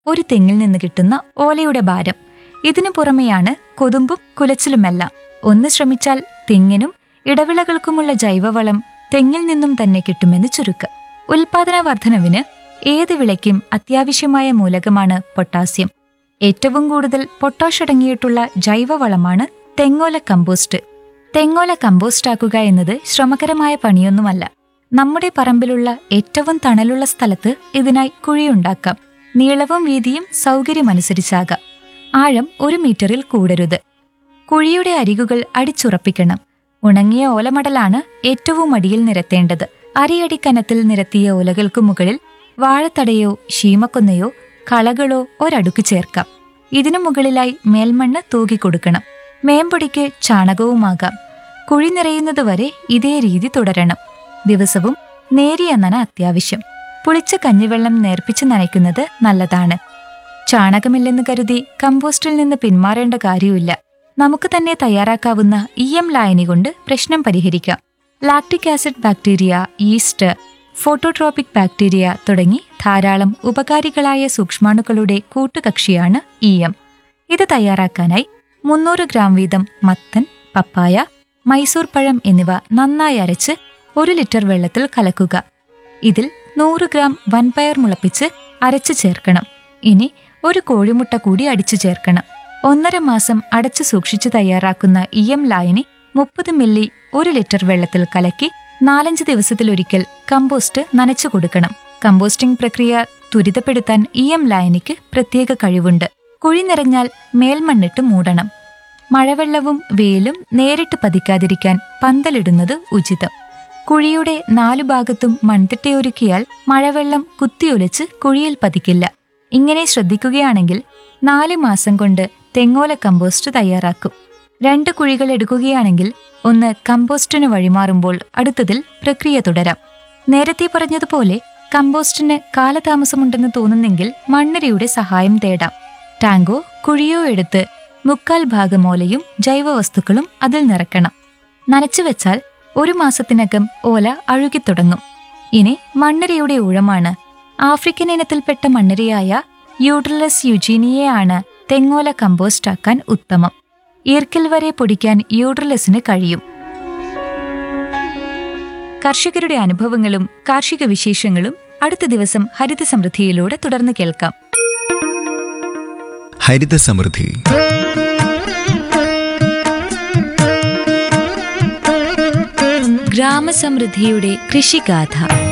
ഒരു തെങ്ങിൽ നിന്ന് കിട്ടുന്ന ഓലയുടെ ഭാരം ഇതിനു പുറമെയാണ് കൊതുമ്പും കുലച്ചിലുമെല്ലാം ഒന്ന് ശ്രമിച്ചാൽ തെങ്ങിനും ഇടവിളകൾക്കുമുള്ള ജൈവവളം തെങ്ങിൽ നിന്നും തന്നെ കിട്ടുമെന്ന് ചുരുക്കം ഉൽപാദന വർധനവിന് ഏത് വിളയ്ക്കും അത്യാവശ്യമായ മൂലകമാണ് പൊട്ടാസ്യം ഏറ്റവും കൂടുതൽ പൊട്ടാഷ് അടങ്ങിയിട്ടുള്ള ജൈവവളമാണ് തെങ്ങോല കമ്പോസ്റ്റ് തെങ്ങോല കമ്പോസ്റ്റാക്കുക എന്നത് ശ്രമകരമായ പണിയൊന്നുമല്ല നമ്മുടെ പറമ്പിലുള്ള ഏറ്റവും തണലുള്ള സ്ഥലത്ത് ഇതിനായി കുഴിയുണ്ടാക്കാം നീളവും വീതിയും സൗകര്യമനുസരിച്ചാകാം ആഴം ഒരു മീറ്ററിൽ കൂടരുത് കുഴിയുടെ അരികുകൾ അടിച്ചുറപ്പിക്കണം ഉണങ്ങിയ ഓലമടലാണ് ഏറ്റവും അടിയിൽ നിരത്തേണ്ടത് അരിയടി കനത്തിൽ നിരത്തിയ ഓലകൾക്കു മുകളിൽ വാഴത്തടയോ ശീമക്കൊന്നയോ കളകളോ ഒരടുക്ക് ചേർക്കാം ഇതിനു മുകളിലായി മേൽമണ്ണ് തൂകിക്കൊടുക്കണം മേമ്പൊടിക്ക് ചാണകവുമാകാം കുഴി നിറയുന്നതുവരെ ഇതേ രീതി തുടരണം ദിവസവും നേരിയ നന അത്യാവശ്യം പുളിച്ച കഞ്ഞിവെള്ളം നേർപ്പിച്ച് നനയ്ക്കുന്നത് നല്ലതാണ് ചാണകമില്ലെന്ന് കരുതി കമ്പോസ്റ്റിൽ നിന്ന് പിന്മാറേണ്ട കാര്യമില്ല നമുക്ക് തന്നെ തയ്യാറാക്കാവുന്ന ഇ എം ലായനി കൊണ്ട് പ്രശ്നം പരിഹരിക്കാം lactic acid bacteria yeast phototropic bacteria തുടങ്ങി ധാരാളം ഉപകാരികളായ സൂക്ഷ്മാണുക്കളുടെ കൂട്ടുകക്ഷിയാണ് ഇ എം ഇത് തയ്യാറാക്കാനായി മുന്നൂറ് ഗ്രാം വീതം മത്തൻ പപ്പായ മൈസൂർ പഴം എന്നിവ നന്നായി അരച്ച് ഒരു ലിറ്റർ വെള്ളത്തിൽ കലക്കുക ഇതിൽ നൂറ് ഗ്രാം വൻപയർ മുളപ്പിച്ച് അരച്ചു ചേർക്കണം ഇനി ഒരു കോഴിമുട്ട കൂടി അടിച്ചു ചേർക്കണം ഒന്നര മാസം അടച്ചു സൂക്ഷിച്ചു തയ്യാറാക്കുന്ന ഇ എം ലായനി മുപ്പത് മില്ലി ഒരു ലിറ്റർ വെള്ളത്തിൽ കലക്കി നാലഞ്ച് ദിവസത്തിലൊരിക്കൽ കമ്പോസ്റ്റ് നനച്ചു കൊടുക്കണം കമ്പോസ്റ്റിംഗ് പ്രക്രിയ ത്വരിതപ്പെടുത്താൻ ഇ എം ലായനിക്ക് പ്രത്യേക കഴിവുണ്ട് കുഴി നിറഞ്ഞാൽ മേൽമണ്ണിട്ട് മൂടണം മഴവെള്ളവും വെയിലും നേരിട്ട് പതിക്കാതിരിക്കാൻ പന്തലിടുന്നത് ഉചിതം കുഴിയുടെ നാലു ഭാഗത്തും മൺതിട്ടയൊരുക്കിയാൽ മഴവെള്ളം കുത്തിയൊലിച്ച് കുഴിയിൽ പതിക്കില്ല ഇങ്ങനെ ശ്രദ്ധിക്കുകയാണെങ്കിൽ നാല് മാസം കൊണ്ട് തെങ്ങോല കമ്പോസ്റ്റ് തയ്യാറാക്കും രണ്ട് കുഴികൾ എടുക്കുകയാണെങ്കിൽ ഒന്ന് കമ്പോസ്റ്റിന് വഴിമാറുമ്പോൾ അടുത്തതിൽ പ്രക്രിയ തുടരാം നേരത്തെ പറഞ്ഞതുപോലെ കമ്പോസ്റ്റിന് കാലതാമസമുണ്ടെന്ന് തോന്നുന്നെങ്കിൽ മണ്ണരിയുടെ സഹായം തേടാം ടാങ്കോ കുഴിയോ എടുത്ത് മുക്കാൽ ഭാഗമോലയും ജൈവവസ്തുക്കളും അതിൽ നിറക്കണം നനച്ചു വെച്ചാൽ ഒരു മാസത്തിനകം ഓല അഴുകിത്തുടങ്ങും ഇനി മണ്ണരിയുടെ ഊഴമാണ് ആഫ്രിക്കൻ ഇനത്തിൽപ്പെട്ട മണ്ണരിയായ യൂട്രലസ് യുജീനിയയാണ് തെങ്ങോല കമ്പോസ്റ്റാക്കാൻ ഉത്തമം ഈർക്കൽ വരെ പൊടിക്കാൻ യൂട്രലസിന് കഴിയും കർഷകരുടെ അനുഭവങ്ങളും കാർഷിക വിശേഷങ്ങളും അടുത്ത ദിവസം ഹരിത സമൃദ്ധിയിലൂടെ തുടർന്ന് കേൾക്കാം ഹരിത സമൃദ്ധി ഗ്രാമസമൃദ്ധിയുടെ കൃഷിഗാഥ